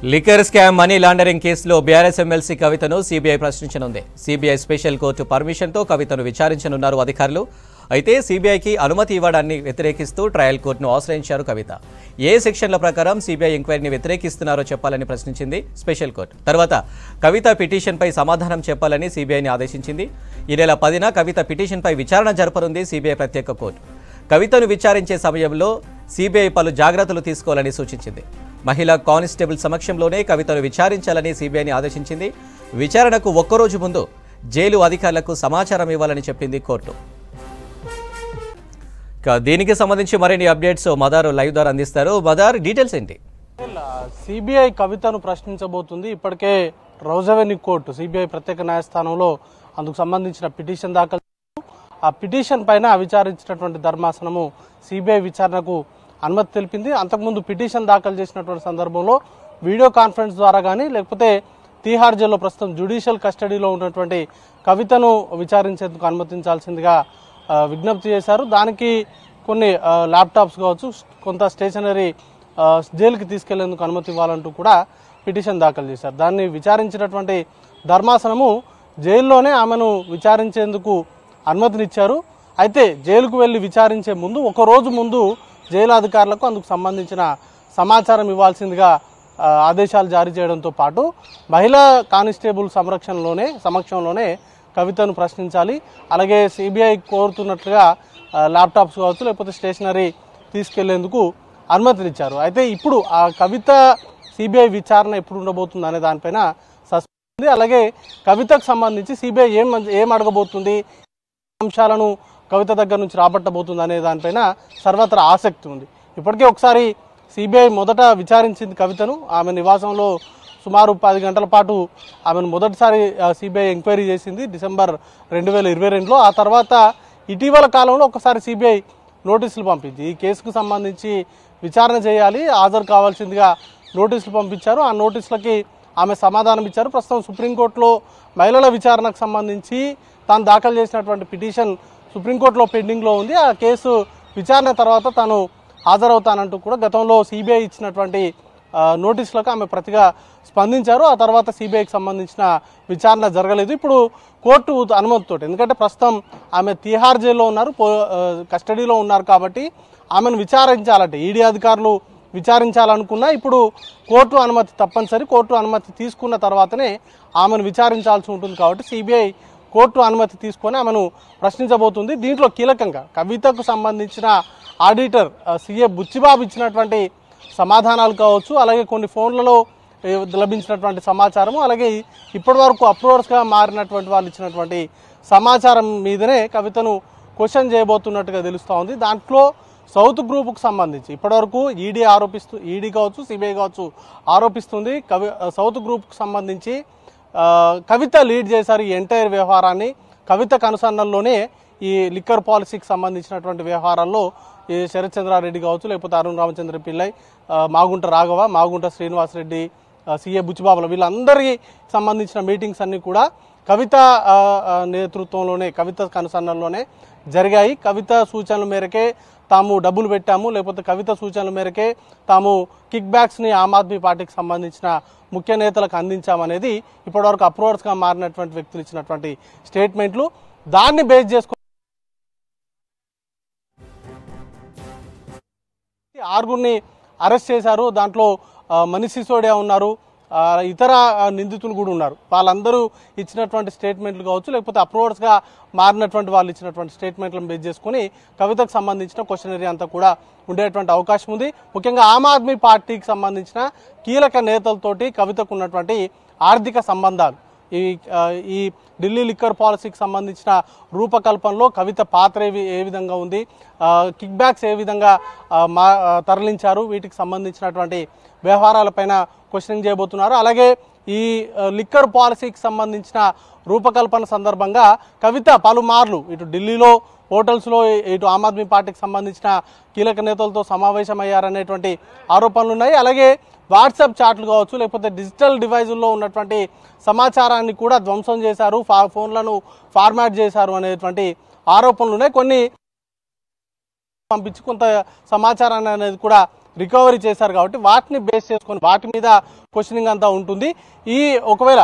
Liquor scam money laundering కేసులో BRS MLC కవితను CBI ప్రశ్నించనుంది సీబీఐ స్పెషల్ కోర్టు పర్మిషన్తో కవితను విచారించనున్నారు అధికారులు అయితే సీబీఐకి అనుమతి ఇవ్వడాన్ని వ్యతిరేకిస్తూ ట్రయల్ కోర్టును ఆశ్రయించారు కవిత ఏ సెక్షన్ల ప్రకారం సీబీఐ ఎంక్వైరీని వ్యతిరేకిస్తున్నారో చెప్పాలని ప్రశ్నించింది స్పెషల్ కోర్టు తర్వాత కవిత పిటిషన్పై సమాధానం చెప్పాలని సీబీఐని ఆదేశించింది ఈ నెల పదిన కవిత పిటిషన్పై విచారణ జరపనుంది సీబీఐ ప్రత్యేక కోర్టు కవితను విచారించే సమయంలో సీబీఐ పలు జాగ్రత్తలు తీసుకోవాలని సూచించింది మహిళా కానిస్టేబుల్ సమక్షంలోనే కవితను విచారించాలని సీబీఐని ఆదేశించింది విచారణకు ఒక్కరోజు ముందు జైలు అధికారులకు సమాచారం ఇవ్వాలని చెప్పింది కోర్టు ఇక దీనికి సంబంధించి మరిన్ని అప్డేట్స్ మదార్ లైవ్ ద్వారా అందిస్తారు మదార్ డీటెయిల్స్ ఏంటి సిబిఐ కవితను ప్రశ్నించబోతుంది ఇప్పటికే రౌజవెన్యూ కోర్టు సిబిఐ ప్రత్యేక న్యాయస్థానంలో అందుకు సంబంధించిన పిటిషన్ దాఖలు చేశారు. ఆ పిటిషన్ పైన విచారించినటువంటి ధర్మాసనము సిబిఐ విచారణకు అనుమతి తెలిపింది అంతకుముందు పిటిషన్ దాఖలు చేసినటువంటి సందర్భంలో వీడియో కాన్ఫరెన్స్ ద్వారా కానీ లేకపోతే తీహార్ జైల్లో ప్రస్తుతం జ్యుడిషియల్ కస్టడీలో ఉన్నటువంటి కవితను విచారించేందుకు అనుమతించాల్సిందిగా ఆ, విజ్ఞప్తి చేశారు దానికి కొన్ని ఆ, ల్యాప్టాప్స్ కావచ్చు కొంత స్టేషనరీ ఆ, జైలుకి తీసుకెళ్లేందుకు అనుమతి ఇవ్వాలంటూ కూడా పిటిషన్ దాఖలు చేశారు దాన్ని విచారించినటువంటి ధర్మాసనము జైల్లోనే ఆమెను విచారించేందుకు అనుమతినిచ్చారు అయితే జైలుకు వెళ్లి విచారించే ముందు ఒక రోజు ముందు జైలు అధికారులకు అందుకు సంబంధించిన సమాచారం ఇవ్వాల్సిందిగా ఆ, ఆదేశాలు జారీ చేయడంతో పాటు మహిళా కానిస్టేబుల్ సంరక్షణలోనే సమక్షంలోనే కవితను ప్రశ్నించాలి అలాగే సిబిఐ కోరుతున్నట్లుగా ఆ, ల్యాప్టాప్స్ కావచ్చు లేకపోతే స్టేషనరీ తీసుకెళ్లేందుకు అనుమతినిచ్చారు అయితే ఇప్పుడు ఆ కవిత సిబిఐ విచారణ ఎప్పుడు ఉండబోతుంది అనే దానిపైన సస్పెన్స్ ఉంది అలాగే కవితకు సంబంధించి సిబిఐ ఏం ఏం అడగబోతుంది అంశాలను కవిత దగ్గర నుంచి రాబట్టబోతుంది అనే దానిపైన సర్వత్రా ఆసక్తి ఉంది ఇప్పటికే ఒకసారి సిబిఐ మొదట విచారించింది కవితను ఆమె నివాసంలో సుమారు పది గంటల పాటు ఆమెను మొదటిసారి సిబిఐ ఎంక్వైరీ చేసింది డిసెంబర్ రెండు వేల ఇరవై రెండులో ఆ తర్వాత ఇటీవల కాలంలో ఒకసారి సిబిఐ నోటీసులు పంపింది ఈ కేసుకు సంబంధించి విచారణ చేయాలి హాజరు కావాల్సిందిగా నోటీసులు పంపించారు ఆ నోటీసులకి ఆమె సమాధానం ఇచ్చారు ప్రస్తుతం సుప్రీంకోర్టులో మహిళల విచారణకు సంబంధించి తాను దాఖలు చేసినటువంటి పిటిషన్ సుప్రీంకోర్టులో పెండింగ్లో ఉంది ఆ కేసు విచారణ తర్వాత తాను హాజరవుతానంటూ కూడా గతంలో సిబిఐ ఇచ్చినటువంటి ఆ, నోటీసులకు ఆమె ప్రతిగా స్పందించారు ఆ తర్వాత సిబిఐకి సంబంధించిన విచారణ జరగలేదు ఇప్పుడు కోర్టు అనుమతితో ఎందుకంటే ప్రస్తుతం ఆమె తిహార్ జైల్లో ఉన్నారు పో- ఆ, కస్టడీలో ఉన్నారు కాబట్టి ఆమెను విచారించాలంటే ఈడీ అధికారులు విచారించాలనుకున్నా ఇప్పుడు కోర్టు అనుమతి తప్పనిసరి కోర్టు అనుమతి తీసుకున్న తర్వాతనే ఆమెను విచారించాల్సి ఉంటుంది కాబట్టి సిబిఐ కోర్టు అనుమతి తీసుకొని ఆమెను ప్రశ్నించబోతుంది దీంట్లో కీలకంగా కవితకు సంబంధించిన ఆడిటర్ సిఏ బుచ్చిబాబు ఇచ్చినటువంటి సమాధానాలు కావచ్చు అలాగే కొన్ని ఫోన్లలో ఏ, లభించినటువంటి సమాచారం అలాగే ఇప్పటి వరకు అప్రూవర్స్గా మారినటువంటి వాళ్ళు ఇచ్చినటువంటి సమాచారం మీదనే కవితను క్వశ్చన్ చేయబోతున్నట్టుగా తెలుస్తూ ఉంది దాంట్లో సౌత్ గ్రూప్కు సంబంధించి ఇప్పటివరకు ఈడీ ఆరోపిస్తూ ఈడీ కావచ్చు సిబిఐ కావచ్చు ఆరోపిస్తుంది కవి సౌత్ గ్రూప్కు సంబంధించి ఆ, కవిత లీడ్ చేశారు ఈ ఎంటైర్ వ్యవహారాన్ని కవిత కనుసన్నల్లోనే ఈ లిక్కర్ పాలసీకి సంబంధించినటువంటి వ్యవహారాల్లో ఈ శరత్ చంద్రారెడ్డి కావచ్చు లేకపోతే అరుణ్ రామచంద్ర పిల్లై ఆ, మాగుంట రాఘవ మాగుంట శ్రీనివాసరెడ్డి సిఏ బుచ్చిబాబుల వీళ్ళందరికీ సంబంధించిన మీటింగ్స్ అన్ని కూడా కవిత ఆ, ఆ, నేతృత్వంలోనే కవిత కనుసన్నల్లోనే జరిగాయి కవిత సూచనల మేరకే తాము డబ్బులు పెట్టాము లేకపోతే కవిత సూచనల మేరకే తాము కిక్ బ్యాక్స్ ని ఆమ్ ఆద్మీ పార్టీకి సంబంధించిన ముఖ్య నేతలకు అందించామనేది ఇప్పటివరకు అప్రూవర్స్ గా మారినటువంటి వ్యక్తులు ఇచ్చినటువంటి స్టేట్మెంట్లు దాన్ని బేస్ చేసుకుని ఆరుగురిని అరెస్ట్ చేశారు దాంట్లో ఆ, మనీష్ సిసోడియా ఉన్నారు ఆ, ఇతర ఆ, నిందితులు కూడా ఉన్నారు వాళ్ళందరూ ఇచ్చినటువంటి స్టేట్మెంట్లు కావచ్చు లేకపోతే అప్రూవర్స్ గా మారినటువంటి వాళ్ళు ఇచ్చినటువంటి స్టేట్మెంట్లను బేస్ చేసుకుని కవితకు సంబంధించిన క్వశ్చనరీ అంతా కూడా ఉండేటువంటి అవకాశం ఉంది ముఖ్యంగా ఆమ్ ఆద్మీ పార్టీకి సంబంధించిన కీలక నేతలతోటి కవితకు ఉన్నటువంటి ఆర్థిక సంబంధాలు ఈ ఆ, ఈ ఢిల్లీ లిక్కర్ పాలసీకి సంబంధించిన రూపకల్పనలో కవిత పాత్ర ఏ వి- ఏ విధంగా ఉంది కిక్ బ్యాక్స్ ఏ విధంగా ఆ, మా ఆ, తరలించారు వీటికి సంబంధించినటువంటి వ్యవహారాలపైన క్వశ్చనింగ్ చేయబోతున్నారు అలాగే ఈ ఆ, లిక్కర్ పాలసీకి సంబంధించిన రూపకల్పన సందర్భంగా కవిత పలుమార్లు ఇటు ఢిల్లీలో హోటల్స్లో ఇటు ఆమ్ ఆద్మీ పార్టీకి సంబంధించిన కీలక నేతలతో సమావేశమయ్యారనేటువంటి ఆరోపణలు ఉన్నాయి అలాగే వాట్సాప్ చాట్లు కావచ్చు లేకపోతే డిజిటల్ డివైజుల్లో ఉన్నటువంటి సమాచారాన్ని కూడా ధ్వంసం చేశారు ఫా- ఫోన్లను ఫార్మాట్ చేశారు అనేటువంటి ఆరోపణలు ఉన్నాయి కొన్ని పంపించి కొంత సమాచారాన్ని అనేది కూడా రికవరీ చేశారు కాబట్టి వాటిని బేస్ చేసుకొని వాటి మీద క్వశ్చనింగ్ అంతా ఉంటుంది ఈ ఒకవేళ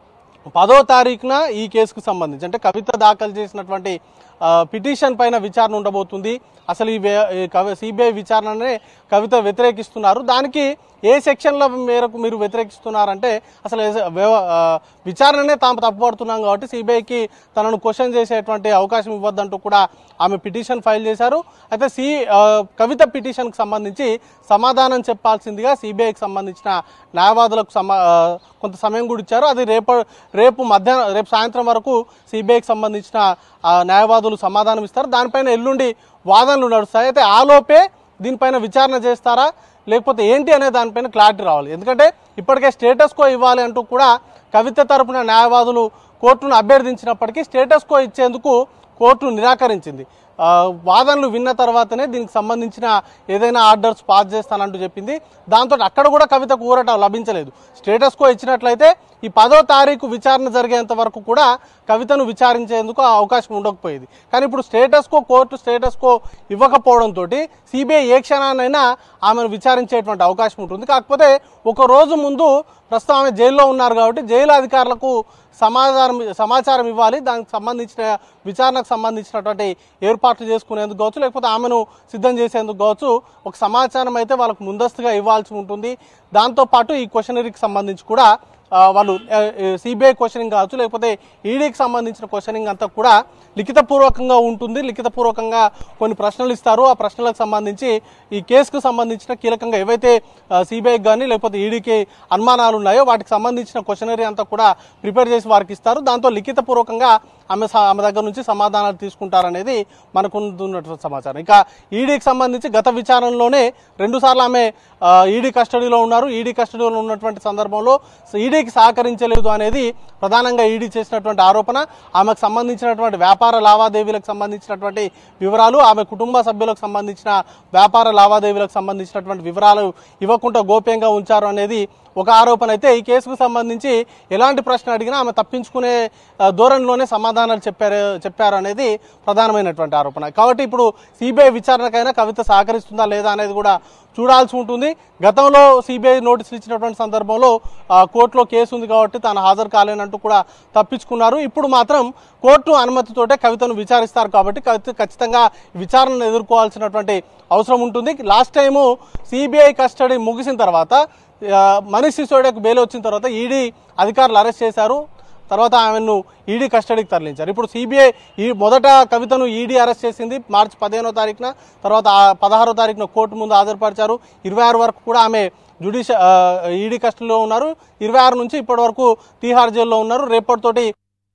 పదో తారీఖున ఈ కేసుకు సంబంధించి అంటే కవిత దాఖలు చేసినటువంటి ఆ, పిటిషన్ పైన విచారణ ఉండబోతుంది అసలు ఈ వే- ఈ కవి సిబిఐ విచారణనే కవిత వ్యతిరేకిస్తున్నారు దానికి ఏ సెక్షన్ల మేరకు మీరు వ్యతిరేకిస్తున్నారంటే అసలు ఏ- వ్యవ- ఆ, విచారణనే తాము తప్పుపడుతున్నాం కాబట్టి సిబిఐకి తనను క్వశ్చన్ చేసేటువంటి అవకాశం ఇవ్వద్దంటూ కూడా ఆమె పిటిషన్ ఫైల్ చేశారు అయితే సి ఆ, కవిత పిటిషన్కి సంబంధించి సమాధానం చెప్పాల్సిందిగా సిబిఐకి సంబంధించిన న్యాయవాదులకు సమా ఆ, కొంత సమయం కూడా ఇచ్చారు అది రేపు రేపు మధ్యాహ్నం రేపు సాయంత్రం వరకు సిబిఐకి సంబంధించిన ఆ, న్యాయవాదులు సమాధానం ఇస్తారు దానిపైన ఎల్లుండి వాదనలు నడుస్తాయి అయితే ఆలోపే దీనిపైన విచారణ చేస్తారా లేకపోతే ఏంటి అనే దానిపైన క్లారిటీ రావాలి ఎందుకంటే ఇప్పటికే స్టేటస్ కో ఇవ్వాలి అంటూ కూడా కవిత తరపున న్యాయవాదులు కోర్టును అభ్యర్థించినప్పటికీ స్టేటస్ కో ఇచ్చేందుకు కోర్టు నిరాకరించింది ఆ, వాదనలు విన్న తర్వాతనే దీనికి సంబంధించిన ఏదైనా ఆర్డర్స్ పాస్ చేస్తానంటూ చెప్పింది దాంతో అక్కడ కూడా కవితకు ఊరట లభించలేదు స్టేటస్ కో ఇచ్చినట్లయితే ఈ పదో తారీఖు విచారణ జరిగేంత వరకు కూడా కవితను విచారించేందుకు ఆ అవకాశం ఉండకపోయేది కానీ ఇప్పుడు status quo court status quo ఇవ్వకపోవడంతో సిబిఐ ఏ క్షణానైనా ఆమెను విచారించేటువంటి అవకాశం ఉంటుంది కాకపోతే ఒక రోజు ముందు ప్రస్తుతం ఆమె జైల్లో ఉన్నారు కాబట్టి జైలు అధికారులకు సమాచారం సమాచారం ఇవ్వాలి దానికి సంబంధించిన విచారణకు సంబంధించినటువంటి ఏర్పాట్లు చేసుకునేందుకు కావచ్చు లేకపోతే ఆమెను సిద్ధం చేసేందుకు కావచ్చు ఒక సమాచారం అయితే వాళ్ళకు ముందస్తుగా ఇవ్వాల్సి ఉంటుంది దాంతోపాటు ఈ క్వశ్చనరీకి సంబంధించి కూడా ఆ, వాళ్ళు సిబిఐ క్వశ్చనింగ్ కావచ్చు లేకపోతే ఈడీకి సంబంధించిన క్వశ్చనింగ్ అంతా కూడా లిఖితపూర్వకంగా ఉంటుంది లిఖితపూర్వకంగా కొన్ని ప్రశ్నలు ఇస్తారు ఆ ప్రశ్నలకు సంబంధించి ఈ కేసుకు సంబంధించిన కీలకంగా ఏవైతే సిబిఐకి కానీ లేకపోతే ఈడీకి అనుమానాలు ఉన్నాయో వాటికి సంబంధించిన క్వశ్చనరీ అంతా కూడా ప్రిపేర్ చేసి వారికి ఇస్తారు దాంతో లిఖితపూర్వకంగా ఆమె స- ఆమె దగ్గర నుంచి సమాధానాలు తీసుకుంటారనేది మనకు ఉన్నటువంటి సమాచారం ఇక ఈడీకి సంబంధించి గత విచారణలోనే రెండు సార్లు ఆమె ఆ, ఈడీ కస్టడీలో ఉన్నారు ఈడీ కస్టడీలో ఉన్నటువంటి సందర్భంలో ఈడీకి సహకరించలేదు అనేది ప్రధానంగా ఈడీ చేసినటువంటి ఆరోపణ ఆమెకు సంబంధించినటువంటి వ్యాపార లావాదేవీలకు సంబంధించినటువంటి వివరాలు ఆమె కుటుంబ సభ్యులకు సంబంధించిన వ్యాపార లావాదేవీలకు సంబంధించినటువంటి వివరాలు ఇవ్వకుండా గోప్యంగా ఉంచారు అనేది ఒక ఆరోపణ అయితే ఈ కేసుకు సంబంధించి ఎలాంటి ప్రశ్న అడిగినా ఆమె తప్పించుకునే ఆ, ధోరణిలోనే సమాధానాలు చెప్పారు చెప్పారు అనేది ప్రధానమైనటువంటి ఆరోపణ కాబట్టి ఇప్పుడు సిబిఐ విచారణకైనా కవిత సహకరిస్తుందా లేదా అనేది కూడా చూడాల్సి ఉంటుంది గతంలో సిబిఐ నోటీసులు ఇచ్చినటువంటి సందర్భంలో ఆ, కోర్టులో కేసు ఉంది కాబట్టి తాను హాజరు కాలేనంటూ కూడా తప్పించుకున్నారు ఇప్పుడు మాత్రం కోర్టు అనుమతితోటే కవితను విచారిస్తారు కాబట్టి కవిత ఖచ్చితంగా విచారణను ఎదుర్కోవాల్సినటువంటి అవసరం ఉంటుంది లాస్ట్ టైము సిబిఐ కస్టడీ ముగిసిన తర్వాత ఆ, మనీష్ సిసోడియాకు బెయిల్ వచ్చిన తర్వాత ఈడీ అధికారులు అరెస్ట్ చేశారు తర్వాత ఆమెను ఈడీ కస్టడీకి తరలించారు ఇప్పుడు సిబిఐ ఈ మొదట కవితను ఈడీ అరెస్ట్ చేసింది మార్చి పదిహేనో తారీఖున తర్వాత ఆ పదహారో తారీఖున కోర్టు ముందు హాజరుపరిచారు ఇరవై ఆరు వరకు కూడా ఆమె జ్యుడిషియల్ ఈడీ కస్టడీలో ఉన్నారు ఇరవై ఆరు నుంచి ఇప్పటి వరకు తీహార్ జైల్లో ఉన్నారు రేపటితోటి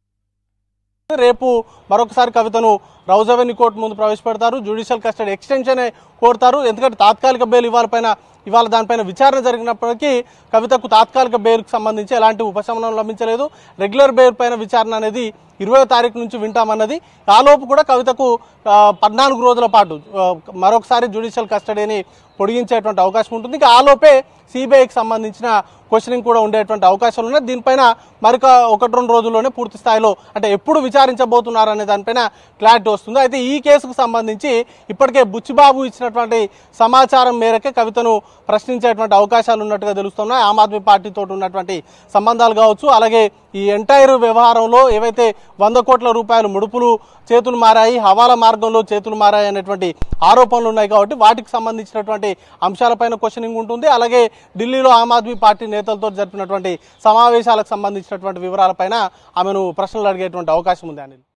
రేపు మరొకసారి కవితను రౌజవెన్యూ కోర్టు ముందు ప్రవేశపెడతారు జ్యుడిషియల్ కస్టడీ ఎక్స్టెన్షన్ కోరుతారు ఎందుకంటే తాత్కాలిక బెయిల్ ఇవాళ పైన ఇవాళ దానిపైన విచారణ జరిగినప్పటికీ కవితకు తాత్కాలిక బెయిల్కి సంబంధించి ఎలాంటి ఉపశమనం లభించలేదు రెగ్యులర్ బెయిల్ పైన విచారణ అనేది ఇరవై తారీఖు నుంచి వింటామన్నది ఆలోపు కూడా కవితకు ఆ, పద్నాలుగు రోజుల పాటు ఆ, మరొకసారి జ్యుడిషియల్ కస్టడీని పొడిగించేటువంటి అవకాశం ఉంటుంది ఇక ఆలోపే సిబిఐకి సంబంధించిన క్వశ్చనింగ్ కూడా ఉండేటువంటి అవకాశాలు ఉన్నాయి దీనిపైన మరొక ఒకటి రెండు రోజుల్లోనే పూర్తి స్థాయిలో అంటే ఎప్పుడు విచారించబోతున్నారు అనే దానిపైన క్లారిటీ వస్తుంది అయితే ఈ కేసుకు సంబంధించి ఇప్పటికే బుచ్చిబాబు ఇచ్చినటువంటి సమాచారం మేరకే కవితను ప్రశ్నించేటువంటి అవకాశాలు ఉన్నట్టుగా తెలుస్తున్నాయి ఆమ్ ఆద్మీ పార్టీతో ఉన్నటువంటి సంబంధాలు కావచ్చు అలాగే ఈ ఎంటైర్ వ్యవహారంలో ఏవైతే వంద కోట్ల రూపాయలు ముడుపులు చేతులు మారాయి హవాలా మార్గంలో చేతులు మారాయి అనేటువంటి ఆరోపణలు ఉన్నాయి కాబట్టి వాటికి సంబంధించినటువంటి అంశాలపైన క్వశ్చనింగ్ ఉంటుంది అలాగే ఢిల్లీలో ఆమ్ ఆద్మీ పార్టీ నేతలతో జరిపినటువంటి సమావేశాలకు సంబంధించినటువంటి వివరాలపైన ఆమెను ప్రశ్నలు అడిగేటువంటి అవకాశం ఉంది అనిల్